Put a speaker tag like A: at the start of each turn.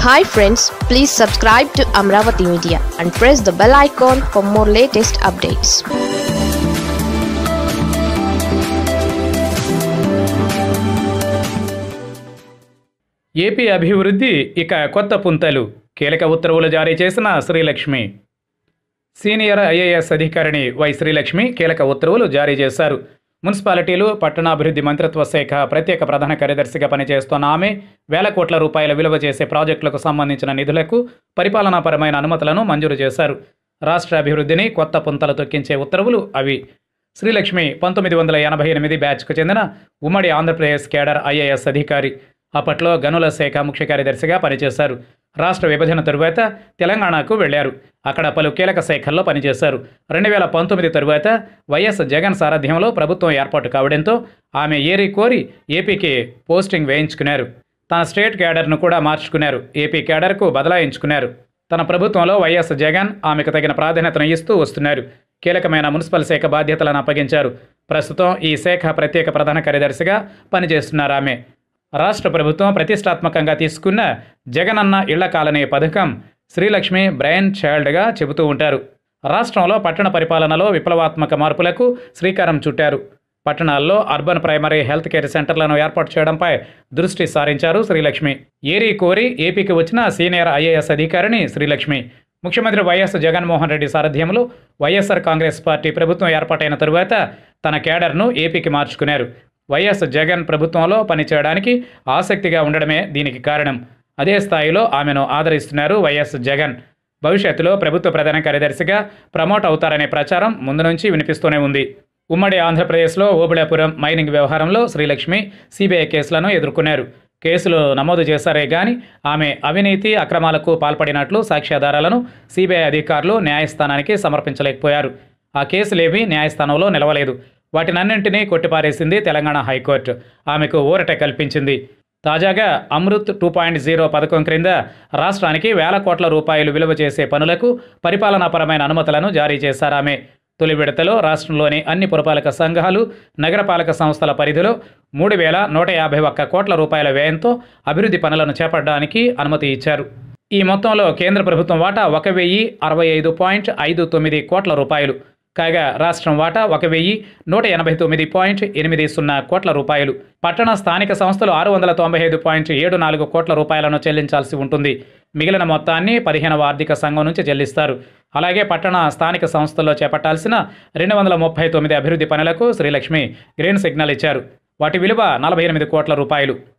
A: hi friends please subscribe to Amaravati media and press the bell icon for more latest updates
B: AP అభివృద్ధి ఇక కొత్త పుంతలు కీలక ఉత్తర్వులు జారీ చేసిన శ్రీలక్ష్మి సీనియర్ ఐఏఎస్ అధికారిణి వై శ్రీలక్ష్మి కీలక ఉత్తర్వులు జారీ చేశారు మున్సిపాలిటీలు పట్టణాభివృద్ధి మంత్రిత్వ శాఖ ప్రత్యేక ప్రధాన కార్యదర్శిగా పనిచేస్తున్న ఆమె వేల కోట్ల రూపాయల విలువ చేసే ప్రాజెక్టులకు సంబంధించిన నిధులకు పరిపాలనాపరమైన అనుమతులను మంజూరు చేశారు రాష్ట్ర అభివృద్ధిని కొత్త పుంతలు తొక్కించే ఉత్తర్వులు అవి శ్రీలక్ష్మి పంతొమ్మిది వందల ఎనభై ఎనిమిది బ్యాచ్కు చెందిన ఉమ్మడి ఆంధ్రప్రదేశ్ కేడర్ ఐఏఎస్ అధికారి అప్పట్లో గనుల శాఖ ముఖ్య కార్యదర్శిగా పనిచేశారు రాష్ట్ర విభజన తరువాత తెలంగాణకు వెళ్లారు అక్కడ పలు కీలక శాఖల్లో పనిచేశారు రెండు వేల పంతొమ్మిది తరువాత వైఎస్ జగన్ సారథ్యంలో ప్రభుత్వం ఏర్పాటు కావడంతో ఆమె ఏరి కోరి ఏపీకి పోస్టింగ్ వేయించుకున్నారు తన స్టేట్ క్యాడర్ను కూడా మార్చుకున్నారు ఏపీ క్యాడర్కు బదలాయించుకున్నారు తన ప్రభుత్వంలో వైఎస్ జగన్ ఆమెకు తగిన ప్రాధాన్యతను ఇస్తూ వస్తున్నారు కీలకమైన మున్సిపల్ శాఖ బాధ్యతలను అప్పగించారు ప్రస్తుతం ఈ శాఖ ప్రత్యేక ప్రధాన కార్యదర్శిగా పనిచేస్తున్నారు ఆమె రాష్ట్ర ప్రభుత్వం ప్రతిష్టాత్మకంగా తీసుకున్న జగనన్న ఇళ్ల కాలనీ పథకం శ్రీలక్ష్మి బ్రెయిన్ చైల్డ్గా చెబుతూ ఉంటారు రాష్ట్రంలో పట్టణ పరిపాలనలో విప్లవాత్మక మార్పులకు శ్రీకారం చుట్టారు పట్టణాల్లో అర్బన్ ప్రైమరీ హెల్త్ కేర్ సెంటర్లను ఏర్పాటు చేయడంపై దృష్టి సారించారు శ్రీలక్ష్మి ఏరి కోరి ఏపీకి వచ్చిన సీనియర్ ఐఏఎస్ అధికారిని శ్రీలక్ష్మి ముఖ్యమంత్రి వైఎస్ జగన్మోహన్ రెడ్డి సారథ్యంలో వైఎస్ఆర్ కాంగ్రెస్ పార్టీ ప్రభుత్వం ఏర్పాటైన తరువాత తన కేడర్ను ఏపీకి మార్చుకున్నారు వైఎస్ జగన్ ప్రభుత్వంలో పనిచేయడానికి ఆసక్తిగా ఉండడమే దీనికి కారణం అదే స్థాయిలో ఆమెను ఆదరిస్తున్నారు వైఎస్ జగన్ భవిష్యత్తులో ప్రభుత్వ ప్రధాన కార్యదర్శిగా ప్రమోట్ అవుతారనే ప్రచారం ముందు నుంచి వినిపిస్తూనే ఉంది ఉమ్మడి ఆంధ్రప్రదేశ్లో ఓబుళాపురం మైనింగ్ వ్యవహారంలో శ్రీలక్ష్మి సిబిఐ కేసులను ఎదుర్కొన్నారు కేసులు నమోదు చేశారే గాని ఆమె అవినీతి అక్రమాలకు పాల్పడినట్లు సాక్ష్యాధారాలను సిబిఐ అధికారులు న్యాయస్థానానికి సమర్పించలేకపోయారు ఆ కేసులేవీ న్యాయస్థానంలో నిలవలేదు వాటినన్నింటినీ కొట్టిపారేసింది తెలంగాణ హైకోర్టు ఆమెకు ఊరట కల్పించింది తాజాగా అమృత్ టూ పాయింట్ జీరో పథకం క్రింద రాష్ట్రానికి వేల కోట్ల రూపాయలు విలువ చేసే పనులకు పరిపాలనాపరమైన అనుమతులను జారీ చేశారు ఆమె తొలి విడతలో రాష్ట్రంలోని అన్ని పురపాలక సంఘాలు నగరపాలక సంస్థల పరిధిలో మూడు వేల నూట యాభై ఒక్క కోట్ల రూపాయల వ్యయంతో అభివృద్ధి పనులను చేపట్టడానికి అనుమతి ఇచ్చారు ఈ మొత్తంలో కేంద్ర ప్రభుత్వం వాటా ఒక వెయ్యి అరవై ఐదు పాయింట్ ఐదు తొమ్మిది కోట్ల రూపాయలు కాగా రాష్ట్రం వాటా ఒక వెయ్యి నూట ఎనభై తొమ్మిది పాయింట్ ఎనిమిది సున్నా కోట్ల రూపాయలు పట్టణ స్థానిక సంస్థలు ఆరు వందల తొంభై ఐదు పాయింట్ ఏడు నాలుగు కోట్ల రూపాయలను చెల్లించాల్సి ఉంటుంది మిగిలిన మొత్తాన్ని పదిహేనవ ఆర్థిక సంఘం నుంచి చెల్లిస్తారు అలాగే పట్టణ స్థానిక సంస్థల్లో చేపట్టాల్సిన రెండు వందల ముప్పై తొమ్మిది అభివృద్ధి పనులకు శ్రీలక్ష్మి గ్రీన్ సిగ్నల్ ఇచ్చారు వాటి విలువ నలభై ఎనిమిది కోట్ల రూపాయలు